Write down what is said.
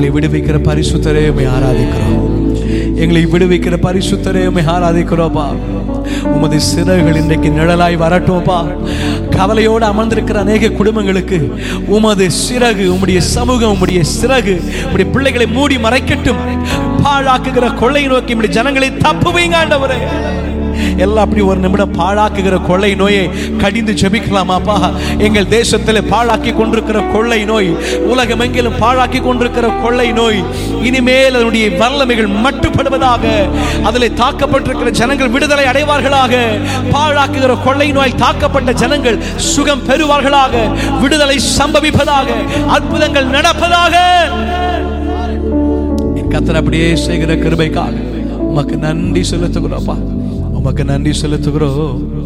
எங்களை விடுவிக்கிற பரிசுத்தரே உம்மை ஆராதிக்கிறோம் எங்களை விடுவிக்கிற பரிசுத்தரே உம்மை ஆராதிக்கிறோப்பா உமது சிறகுகள் இன்றைக்கு நிழலாய் வரட்டும்ப்பா கவலையோடு அமர்ந்திருக்கிற அநேக குடும்பங்களுக்கு உமது சிறகு உம்முடைய சமூகம் உம்முடைய சிறகு உம்முடைய பிள்ளைகளை மூடி மறைக்கட்டும் பாழாக்குகிற கொள்ளை நோக்கி இப்படி ஜனங்களை தப்புவீங்க ஆண்டவரே எல்லாம் அப்படி ஒரு நிமிடம் பாழாக்குகிற கொள்ளை நோயை கடிந்து ஜெபிக்கலாமாப்பா எங்கள் தேசத்தில் பாழாக்கி கொண்டிருக்கிற கொள்ளை நோய் உலகமெங்கிலும் பாழாக்கி கொண்டிருக்கிற கொள்ளை நோய் இனிமேல் அதனுடைய வல்லமைகள் மட்டுப்படுவதாக அதில் தாக்கப்பட்டிருக்கிற ஜனங்கள் விடுதலை அடைவார்களாக பாழாக்குகிற கொள்ளை நோய் தாக்கப்பட்ட ஜனங்கள் சுகம் பெறுவார்களாக விடுதலை சம்பவிப்பதாக அற்புதங்கள் நடப்பதாக என் கத்தர் அப்படியே செய்கிற கிருபைக்காக உமக்கு நன்றி செலுத்துகிறோப்பா உமக்கு நன்றி செலுத்துகிறோம்